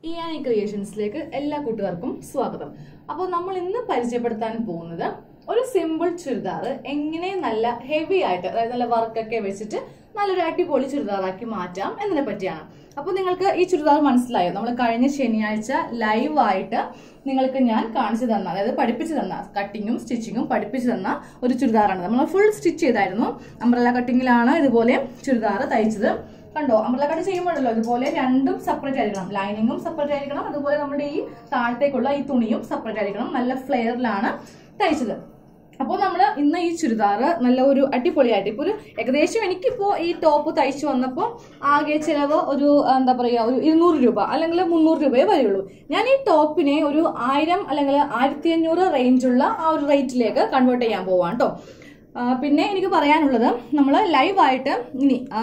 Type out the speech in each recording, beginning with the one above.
ഇയാനി ക്രിയേഷൻസിലേക്ക് എല്ലാ കൂട്ടുകാർക്കും സ്വാഗതം അപ്പോൾ നമ്മൾ ഇന്ന് പരിചയപ്പെടുത്താൻ പോകുന്നത് ഒരു സിമ്പിൾ ചുരിദാർ എങ്ങനെ നല്ല ഹെവി ആയിട്ട് അതായത് നല്ല വർക്കൊക്കെ വെച്ചിട്ട് നല്ലൊരു അടിപൊളി ചുരിദാറാക്കി മാറ്റാം എന്നതിനെ പറ്റിയാണ് അപ്പോൾ നിങ്ങൾക്ക് ഈ ചുരിദാർ മനസ്സിലായോ നമ്മൾ കഴിഞ്ഞ ശനിയാഴ്ച ലൈവായിട്ട് നിങ്ങൾക്ക് ഞാൻ കാണിച്ചു തന്ന അതായത് പഠിപ്പിച്ചു തന്ന കട്ടിങ്ങും സ്റ്റിച്ചിങ്ങും പഠിപ്പിച്ചു തന്ന ഒരു ചുരിദാറാണ് നമ്മൾ ഫുൾ സ്റ്റിച്ച് ചെയ്തായിരുന്നു അംബ്രല കട്ടിങ്ങിലാണ് ഇതുപോലെ ചുരിദാർ തയ്ച്ചത് കണ്ടോ അംബ്രല കട്ട് ചെയ്യുമ്പോഴല്ലോ ഇതുപോലെ രണ്ടും സെപ്പറേറ്റ് ആയിരിക്കണം ലൈനിങ്ങും സെപ്പറേറ്റ് ആയിരിക്കണം അതുപോലെ നമ്മുടെ ഈ താഴത്തേക്കുള്ള ഈ തുണിയും സെപ്പറേറ്റ് ആയിരിക്കണം നല്ല ഫ്ലെയറിലാണ് തയ്ച്ചത് അപ്പോൾ നമ്മൾ ഇന്ന് ഈ ചുരിദാർ നല്ല ഒരു അടിപൊളിയായിട്ട് ഇപ്പോൾ ഒരു ഏകദേശം എനിക്കിപ്പോൾ ഈ ടോപ്പ് തയ്ച്ചു വന്നപ്പോൾ ആകെ ചിലവ് ഒരു എന്താ പറയുക ഒരു ഇരുന്നൂറ് രൂപ അല്ലെങ്കിൽ മുന്നൂറ് രൂപയെ വരെയുള്ളൂ ഞാൻ ഈ ടോപ്പിനെ ഒരു ആയിരം അല്ലെങ്കിൽ ആയിരത്തി അഞ്ഞൂറ് റേഞ്ചുള്ള ആ ഒരു റേറ്റിലേക്ക് കൺവേർട്ട് ചെയ്യാൻ പോവാണ് കേട്ടോ പിന്നെ എനിക്ക് പറയാനുള്ളത് നമ്മൾ ലൈവായിട്ട് ഇനി ആ,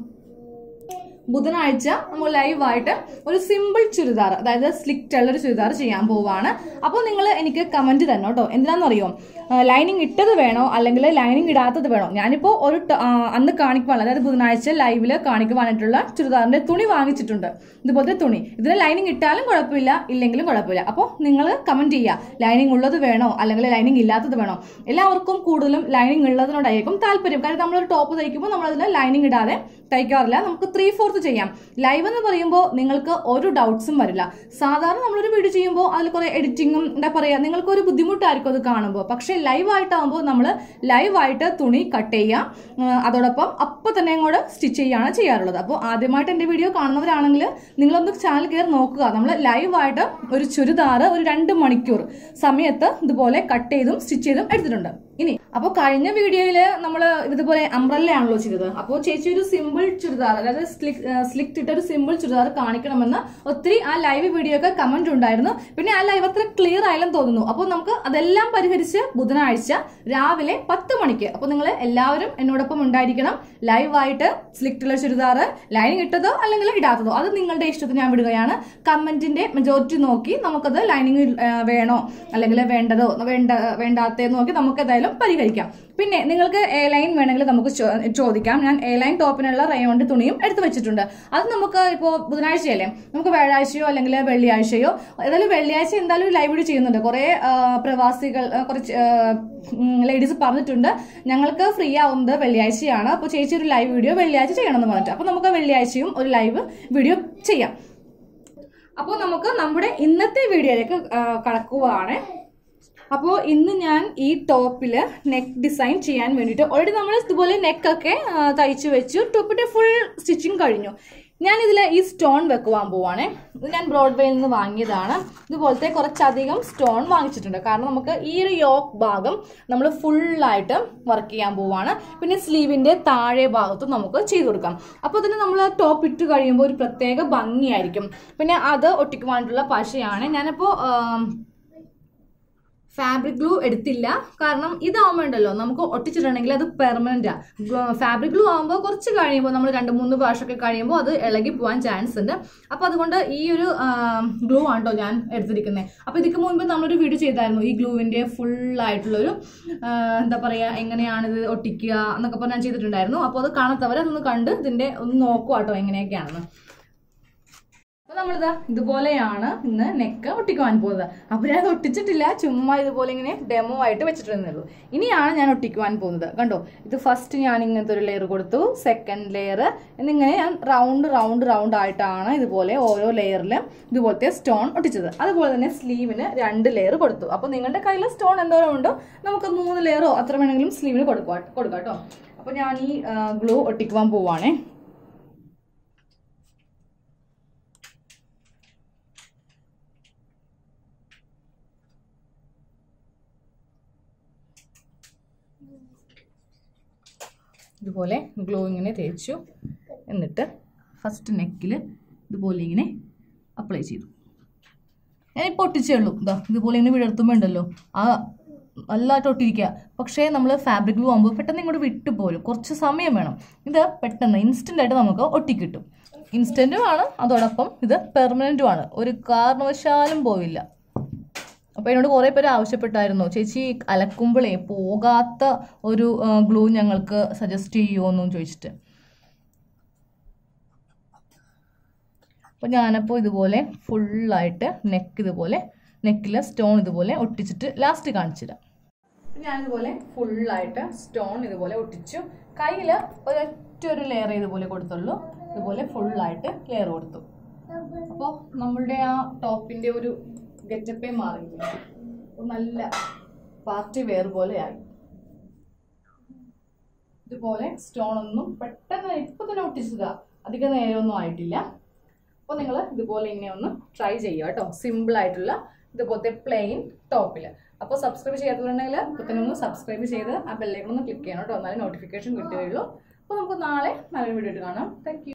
ബുധനാഴ്ച നമ്മൾ ലൈവായിട്ട് ഒരു സിമ്പിൾ ചുരിദാർ അതായത് സ്ലിക്റ്റ് ഉള്ള ഒരു ചുരിദാർ ചെയ്യാൻ പോവാണ് അപ്പോൾ നിങ്ങൾ എനിക്ക് കമന്റ് തന്നെ കേട്ടോ എന്തിനാണെന്നറിയോ ലൈനിങ് ഇട്ടത് വേണോ അല്ലെങ്കിൽ ലൈനിങ് ഇടാത്തത് വേണോ ഞാനിപ്പോൾ ഒരു ട- ആ, അന്ന് കാണിക്കുവാൻ അതായത് ബുധനാഴ്ച ലൈവിൽ കാണിക്കുവാനായിട്ടുള്ള ചുരിദാറിന്റെ തുണി വാങ്ങിച്ചിട്ടുണ്ട് ഇതുപോലത്തെ തുണി ഇതിന് ലൈനിങ് ഇട്ടാലും കുഴപ്പമില്ല ഇല്ലെങ്കിലും കുഴപ്പമില്ല അപ്പോൾ നിങ്ങൾ കമന്റ് ചെയ്യുക ലൈനിങ് ഉള്ളത് വേണോ അല്ലെങ്കിൽ ലൈനിങ് ഇല്ലാത്തത് വേണോ എല്ലാവർക്കും കൂടുതലും ലൈനിങ് ഉള്ളതിനോടായിരിക്കും താല്പര്യം കാരണം നമ്മളൊരു ടോപ്പ് തയ്ക്കുമ്പോൾ നമ്മളതിൽ ലൈനിങ് ഇടാതെ തയ്ക്കാറില്ല നമുക്ക് ത്രീ ഫോർത്ത് ചെയ്യാം ലൈവ് എന്ന് പറയുമ്പോൾ നിങ്ങൾക്ക് ഒരു ഡൗട്ട്സും വരില്ല സാധാരണ നമ്മളൊരു വീഡിയോ ചെയ്യുമ്പോൾ അതിൽ കുറെ എഡിറ്റിങ്ങും എന്താ പറയുക നിങ്ങൾക്ക് ഒരു ബുദ്ധിമുട്ടായിരിക്കും അത് കാണുമ്പോൾ പക്ഷേ ലൈവ് ആയിട്ടാകുമ്പോൾ നമ്മൾ ലൈവായിട്ട് തുണി കട്ട് ചെയ്യാം ആ, അതോടൊപ്പം അപ്പോൾ തന്നെ അങ്ങോട്ട് സ്റ്റിച്ച് ചെയ്യുകയാണ് ചെയ്യാറുള്ളത് അപ്പോൾ ആദ്യമായിട്ട് എൻ്റെ വീഡിയോ കാണുന്നവരാണെങ്കിൽ നിങ്ങളൊന്ന് ചാനൽ കയറി നോക്കുക നമ്മൾ ലൈവായിട്ട് ഒരു ചുരിദാർ ഒരു രണ്ട് മണിക്കൂർ സമയത്ത് ഇതുപോലെ കട്ട് ചെയ്തും സ്റ്റിച്ച് ചെയ്തും എടുത്തിട്ടുണ്ട് ഇനി അപ്പോൾ കഴിഞ്ഞ വീഡിയോയിൽ നമ്മൾ ഇതുപോലെ അംബ്രല്ല ആണല്ലോ ചെയ്തത് അപ്പോൾ ചേച്ചി ഒരു സിമ്പിൾ ചുരിദാർ അതായത് സ്ലിക് സ്ലിക്റ്റ് ഇട്ട ഒരു സിമ്പിൾ ചുരിദാർ കാണിക്കണമെന്ന് ഒത്തിരി ആ ലൈവ് വീഡിയോ ഒക്കെ കമന്റ് ഉണ്ടായിരുന്നു പിന്നെ ആ ലൈവ് അത്ര ക്ലിയർ ആയില്ലെന്ന് തോന്നുന്നു അപ്പോൾ നമുക്ക് അതെല്ലാം പരിഹരിച്ച് ബുധനാഴ്ച രാവിലെ പത്ത് മണിക്ക് അപ്പോൾ നിങ്ങൾ എല്ലാവരും എന്നോടൊപ്പം ഉണ്ടായിരിക്കണം ലൈവായിട്ട് സ്ലിക്റ്റ് ഉള്ള ചുരിദാർ ലൈനിങ് ഇട്ടതോ അല്ലെങ്കിൽ ഇടാത്തതോ അത് നിങ്ങളുടെ ഇഷ്ടത്തിന് ഞാൻ വിടുകയാണ് കമന്റിന്റെ മെജോറിറ്റി നോക്കി നമുക്കത് ലൈനിങ് വേണോ അല്ലെങ്കിൽ വേണ്ടതോ വേണ്ട വേണ്ടാത്തതെന്ന് നോക്കി നമുക്ക് ഏതായാലും പരിഹരിക്കാം പിന്നെ നിങ്ങൾക്ക് എ ലൈൻ വേണമെങ്കിൽ നമുക്ക് ചോ- ചോദിക്കാം ഞാൻ എ ലൈൻ ടോപ്പിനുള്ള റയോണ്ട് തുണിയും എടുത്തു വെച്ചിട്ടുണ്ട് അത് നമുക്ക് ഇപ്പോൾ ബുധനാഴ്ചയല്ലേ നമുക്ക് വ്യാഴാഴ്ചയോ അല്ലെങ്കിൽ വെള്ളിയാഴ്ചയോ ഏതായാലും വെള്ളിയാഴ്ച എന്തായാലും ലൈവ് വീഡിയോ ചെയ്യുന്നുണ്ട് കുറേ ആ, പ്രവാസികൾ ആ, കുറച്ച് ലേഡീസ് പറഞ്ഞിട്ടുണ്ട് ഞങ്ങൾക്ക് ഫ്രീ ആവുന്നത് വെള്ളിയാഴ്ചയാണ് അപ്പോൾ ചേച്ചി ഒരു ലൈവ് വീഡിയോ വെള്ളിയാഴ്ച ചെയ്യണമെന്ന് പറഞ്ഞിട്ട് അപ്പോൾ നമുക്ക് വെള്ളിയാഴ്ചയും ഒരു ലൈവ് വീഡിയോ ചെയ്യാം അപ്പോൾ നമുക്ക് നമ്മുടെ ഇന്നത്തെ വീഡിയോയിലേക്ക് ആ, കടക്കുവാണ് അപ്പോൾ ഇന്ന് ഞാൻ ഈ ടോപ്പിൽ നെക്ക് ഡിസൈൻ ചെയ്യാൻ വേണ്ടിയിട്ട് ഓൾറെഡി നമ്മൾ ഇതുപോലെ നെക്കൊക്കെ തയ്ച്ചു വെച്ചു ടോപ്പിന്റെ ഫുൾ സ്റ്റിച്ചിങ് കഴിഞ്ഞു ഞാൻ ഇതിൽ ഈ സ്റ്റോൺ വെക്കുവാൻ പോവാണ് ഇത് ഞാൻ ബ്രോഡ്വേയിൽ നിന്ന് വാങ്ങിയതാണ് ഇതുപോലത്തെ കുറച്ചധികം സ്റ്റോൺ വാങ്ങിച്ചിട്ടുണ്ട് കാരണം നമുക്ക് ഈ ഒരു യോക്ക് ഭാഗം നമ്മൾ ഫുള്ളായിട്ട് വർക്ക് ചെയ്യാൻ പോവാണ് പിന്നെ സ്ലീവിന്റെ താഴെ ഭാഗത്തും നമുക്ക് ചെയ്തു കൊടുക്കാം അപ്പോൾ ഇതിന് നമ്മൾ ടോപ്പ് ഇട്ട് കഴിയുമ്പോൾ ഒരു പ്രത്യേക ഭംഗിയായിരിക്കും പിന്നെ അത് ഒട്ടിക്കുവാനായിട്ടുള്ള പശയാണ് ഞാനിപ്പോൾ ഫാബ്രിക് ഗ്ലൂ എടുത്തില്ല കാരണം ഇതാവുമ്പോൾ ഉണ്ടല്ലോ നമുക്ക് ഒട്ടിച്ചിട്ടുണ്ടെങ്കിൽ അത് പെർമനന്റ് ഫാബ്രിക് ഗ്ലൂ ആകുമ്പോൾ കുറച്ച് കഴിയുമ്പോൾ നമ്മൾ രണ്ട് മൂന്ന് പ്രാവശ്യമൊക്കെ കഴിയുമ്പോൾ അത് ഇളകി പോകാൻ ചാൻസ് ഉണ്ട് അപ്പോൾ അതുകൊണ്ട് ഈ ഒരു ഗ്ലൂ ആണല്ലോ ഞാൻ എടുത്തിരിക്കുന്നത് അപ്പോൾ ഇതിക്ക് മുൻപ് നമ്മളൊരു വീഡിയോ ചെയ്തായിരുന്നു ഈ ഗ്ലൂവിൻ്റെ ഫുൾ ആയിട്ടുള്ളൊരു ആ, എന്താ പറയുക എങ്ങനെയാണിത് ഒട്ടിക്കുക എന്നൊക്കെ പറഞ്ഞ് ഞാൻ ചെയ്തിട്ടുണ്ടായിരുന്നു അപ്പോൾ അത് കാണാത്തവർ അതൊന്ന് കണ്ട് ഇതിൻ്റെ ഒന്ന് നോക്കുക കേട്ടോ എങ്ങനെയൊക്കെയാണെന്ന് അപ്പൊ നമ്മളിതാ ഇതുപോലെയാണ് ഇന്ന് നെക്ക് ഒട്ടിക്കുവാൻ പോകുന്നത് അപ്പൊ ഞാൻ അത് ഒട്ടിച്ചിട്ടില്ല ചുമ്മാ ഇതുപോലെ ഇങ്ങനെ ഡെമോ ആയിട്ട് വെച്ചിട്ടുള്ളൂ ഇനിയാണ് ഞാൻ ഒട്ടിക്കുവാൻ പോകുന്നത് കണ്ടോ ഇത് ഫസ്റ്റ് ഞാൻ ഇങ്ങനത്തെ ഒരു ലെയർ കൊടുത്തു സെക്കൻഡ് ലെയർ എന്നിങ്ങനെ ഞാൻ റൗണ്ട് റൗണ്ട് റൗണ്ട് ആയിട്ടാണ് ഇതുപോലെ ഓരോ ലെയറിലും ഇതുപോലത്തെ സ്റ്റോൺ ഒട്ടിച്ചത് അതുപോലെ തന്നെ സ്ലീവിന് രണ്ട് ലെയർ കൊടുത്തു അപ്പൊ നിങ്ങളുടെ കയ്യിൽ സ്റ്റോൺ എന്തോരം ഉണ്ടോ നമുക്ക് മൂന്ന് ലെയറോ അത്ര വേണമെങ്കിലും സ്ലീവിന് കൊടുക്കുക കൊടുക്കാം കേട്ടോ അപ്പൊ ഞാൻ ഈ ഗ്ലൂ ഒട്ടിക്കുവാൻ പോവാണേ ഇതുപോലെ ഗ്ലോ ഇങ്ങനെ തേച്ചു എന്നിട്ട് ഫസ്റ്റ് നെക്കിൽ ഇതുപോലെ ഇങ്ങനെ അപ്ലൈ ചെയ്തു ഞാനിപ്പോൾ ഒട്ടിച്ചേ ഉള്ളൂ ഇതാ ഇതുപോലെ ഇങ്ങനെ വിടർത്തുമ്പോൾ ഉണ്ടല്ലോ ആ നല്ലതായിട്ട് ഒട്ടിരിക്കുക പക്ഷേ നമ്മൾ ഫാബ്രിക് ഗ്ലൂ ആകുമ്പോൾ പെട്ടെന്ന് ഇങ്ങോട്ട് വിട്ടു പോരും കുറച്ച് സമയം വേണം ഇത് പെട്ടെന്ന് ഇൻസ്റ്റൻ്റ് ആയിട്ട് നമുക്ക് ഒട്ടിക്കിട്ടും ഇൻസ്റ്റൻറ്റും ആണ് അതോടൊപ്പം ഇത് പെർമനൻറ്റും ആണ് ഒരു കാരണവശാലും പോവില്ല അപ്പോൾ എന്നോട് കുറേ പേര് ആവശ്യപ്പെട്ടായിരുന്നു ചേച്ചി അലക്കുമ്പോഴേ പോകാത്ത ഒരു ഗ്ലൂ ഞങ്ങൾക്ക് സജസ്റ്റ് ചെയ്യുമോ എന്നും ചോദിച്ചിട്ട് അപ്പോൾ അപ്പോൾ ഞാനപ്പോൾ ഇതുപോലെ ഫുള്ളായിട്ട് നെക്ക് ഇതുപോലെ നെക്കിൽ സ്റ്റോൺ ഇതുപോലെ ഒട്ടിച്ചിട്ട് ലാസ്റ്റ് കാണിച്ചിടാം ഞാനിതുപോലെ ഫുള്ളായിട്ട് സ്റ്റോൺ ഇതുപോലെ ഒട്ടിച്ചു കയ്യിൽ ഒരൊറ്റ ഒരു ലെയർ ഇതുപോലെ കൊടുത്തുള്ളൂ ഇതുപോലെ ഫുള്ളായിട്ട് ലെയർ കൊടുത്തു അപ്പോൾ നമ്മളുടെ ആ ടോപ്പിന്റെ ഒരു ഗെറ്റപ്പേ മാറിയില്ല അപ്പോൾ നല്ല പാർട്ടി വെയർ പോലെയായി ഇതുപോലെ സ്റ്റോൺ ഒന്നും പെട്ടെന്ന് ഇപ്പൊ തന്നെ ഒട്ടിച്ചതാ അധികം നേരമൊന്നും ആയിട്ടില്ല അപ്പോൾ നിങ്ങൾ ഇതുപോലെ ഇങ്ങനെ ഒന്ന് ട്രൈ ചെയ്യുക കേട്ടോ സിമ്പിൾ ആയിട്ടുള്ള ഇതുപോലത്തെ പ്ലെയിൻ ടോപ്പിൽ അപ്പോൾ സബ്സ്ക്രൈബ് ചെയ്യാത്തുണ്ടെങ്കിൽ ഇപ്പോൾ തന്നെ ഒന്ന് സബ്സ്ക്രൈബ് ചെയ്ത് ആ ബെല്ലൈക്കൺ ഒന്ന് ക്ലിക്ക് ചെയ്യണം കേട്ടോ എന്നാലേ നോട്ടിഫിക്കേഷൻ കിട്ടുകയുള്ളൂ അപ്പോൾ നമുക്ക് നാളെ നല്ലൊരു വീഡിയോ ആയിട്ട് കാണാം താങ്ക്